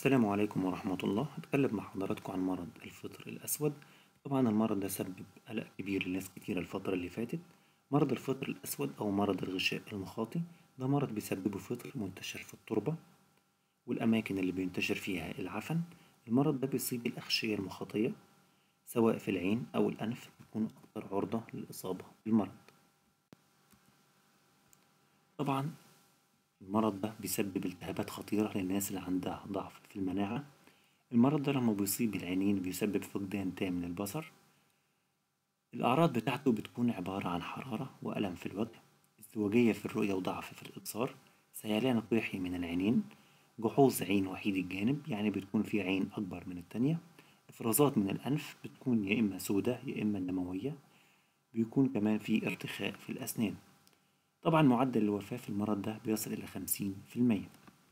السلام عليكم ورحمة الله هتكلم مع حضراتكم عن مرض الفطر الأسود طبعا المرض ده سبب قلق كبير لناس كتيرة الفترة اللي فاتت مرض الفطر الأسود أو مرض الغشاء المخاطي ده مرض بيسببه فطر منتشر في التربة والأماكن اللي بينتشر فيها العفن المرض ده بيصيب الأغشية المخاطية سواء في العين أو الأنف بيكونوا أكتر عرضة للإصابة بالمرض طبعا المرض ده بيسبب التهابات خطيرة للناس اللي عندها ضعف في المناعة المرض ده لما بيصيب العينين بيسبب فقدان تام للبصر الأعراض بتاعته بتكون عبارة عن حرارة وألم في الوجه ازدواجية في الرؤية وضعف في الإبصار سيلان قيحي من العينين جحوظ عين وحيد الجانب يعني بتكون في عين أكبر من التانية إفرازات من الأنف بتكون يا إما سوداء يا إما دموية بيكون كمان في ارتخاء في الأسنان طبعا معدل الوفاة في المرض ده بيصل إلى خمسين في المية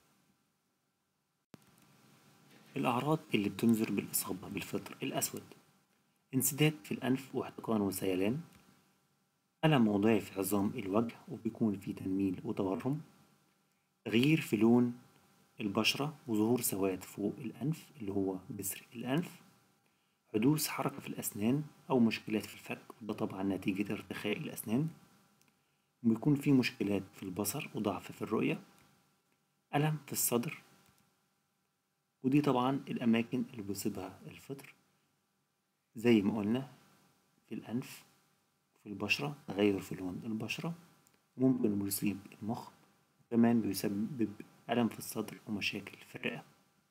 الأعراض اللي بتنذر بالإصابة بالفطر الأسود انسداد في الأنف واحتقان وسيلان ألم موضعي في عظام الوجه وبيكون في تنميل وتورم تغيير في لون البشرة وظهور سواد فوق الأنف اللي هو جسر الأنف حدوث حركة في الأسنان أو مشكلات في الفك وده طبعا نتيجة ارتخاء الأسنان وبيكون في مشكلات في البصر وضعف في الرؤية ألم في الصدر ودي طبعا الأماكن اللي بيصيبها الفطر زي ما قلنا في الأنف في البشرة تغير في لون البشرة ممكن بيصيب المخ وكمان بيسبب ألم في الصدر ومشاكل في الرئة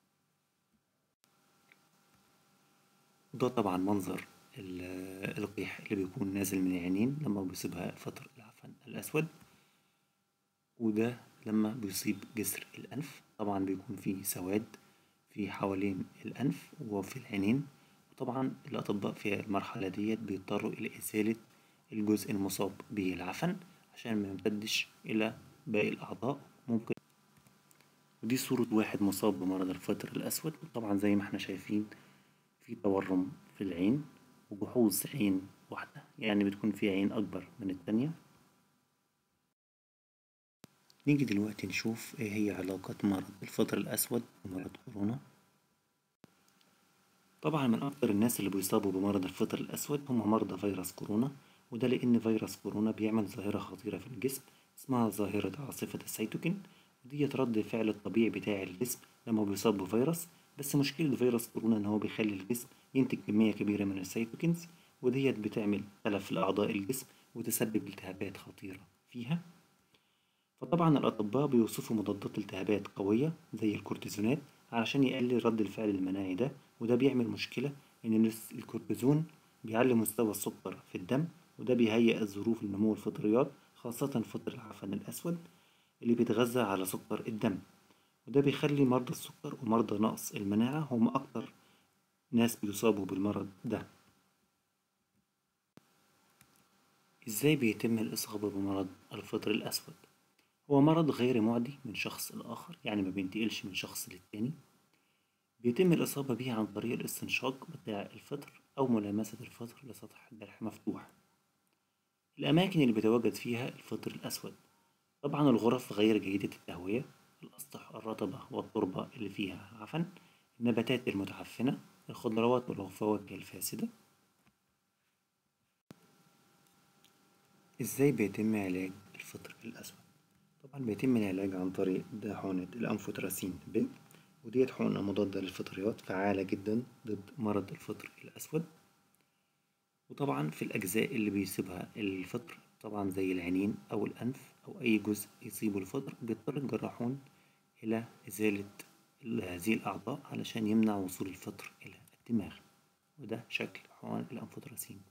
وده طبعا منظر القيح اللي بيكون نازل من العينين لما بيصيبها الفطر العفن الأسود وده لما بيصيب جسر الأنف طبعا بيكون فيه سواد في حوالين الأنف وفي العينين وطبعا الأطباء في المرحلة ديت بيضطروا إلى إزالة الجزء المصاب به العفن عشان ما يمتدش إلى باقي الأعضاء ممكن ودي صورة واحد مصاب بمرض الفطر الأسود طبعا زي ما احنا شايفين في تورم في العين وجحوظ عين واحدة يعني بتكون في عين أكبر من التانية نيجي دلوقتي نشوف ايه هي علاقة مرض الفطر الأسود ومرض كورونا طبعا من أكتر الناس اللي بيصابوا بمرض الفطر الأسود هم مرضى فيروس كورونا وده لأن فيروس كورونا بيعمل ظاهرة خطيرة في الجسم اسمها ظاهرة عاصفة السيتوكين وديت رد الفعل الطبيعي بتاع الجسم لما بيصاب بفيروس بس مشكلة فيروس كورونا إن هو بيخلي الجسم ينتج كمية كبيرة من السيتوكينز وديت بتعمل تلف في أعضاء الجسم وتسبب التهابات خطيرة فيها فطبعا الأطباء بيوصفوا مضادات التهابات قوية زي الكورتيزونات علشان يقلل رد الفعل المناعي ده وده بيعمل مشكلة إن الكورتيزون بيعلي مستوى السكر في الدم وده بيهيئ الظروف لنمو الفطريات خاصة فطر العفن الأسود اللي بيتغذى على سكر الدم وده بيخلي مرضى السكر ومرضى نقص المناعة هم أكتر ناس بيصابوا بالمرض ده إزاي بيتم الإصابة بمرض الفطر الأسود؟ هو مرض غير معدي من شخص لآخر يعني ما بينتقلش من شخص للتاني بيتم الإصابة بيه عن طريق الاستنشاق بتاع الفطر أو ملامسة الفطر لسطح جرح مفتوح الأماكن اللي بيتواجد فيها الفطر الأسود طبعا الغرف غير جيدة التهوية الأسطح الرطبة والتربة اللي فيها عفن النباتات المتعفنة الخضروات والفواكه الفاسدة إزاي بيتم علاج الفطر الأسود؟ طبعا بيتم العلاج عن طريق ده حقنة الأنفوتراسين ب وديت حقنة مضادة للفطريات فعالة جدا ضد مرض الفطر الأسود وطبعا في الأجزاء اللي بيصيبها الفطر طبعا زي العينين أو الأنف أو أي جزء يصيبه الفطر بيضطر الجراحون إلى إزالة هذه الأعضاء علشان يمنع وصول الفطر إلى الدماغ وده شكل حقن الأنفوتراسين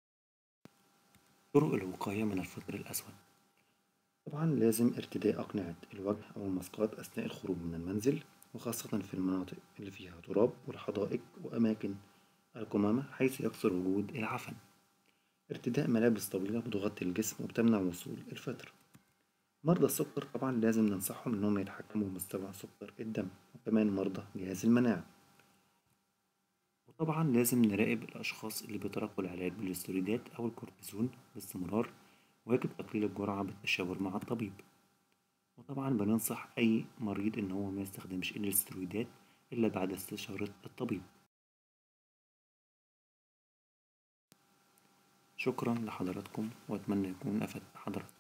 طرق الوقاية من الفطر الأسود طبعا لازم ارتداء أقنعة الوجه أو الماسكات أثناء الخروج من المنزل وخاصة في المناطق اللي فيها تراب والحدائق وأماكن القمامة حيث يكثر وجود العفن ارتداء ملابس طويلة بتغطي الجسم وبتمنع وصول الفطر مرضى السكر طبعا لازم ننصحهم إنهم يتحكموا بمستوى سكر الدم وكمان مرضى جهاز المناعة وطبعا لازم نراقب الأشخاص اللي بيتلقوا العلاج بالاسترويدات أو الكورتيزون باستمرار ويجب تقليل الجرعة بالتشاور مع الطبيب وطبعا بننصح أي مريض إن هو ما يستخدمش الاسترويدات إلا بعد استشارة الطبيب شكرا لحضراتكم وأتمنى يكون أفدت حضراتكم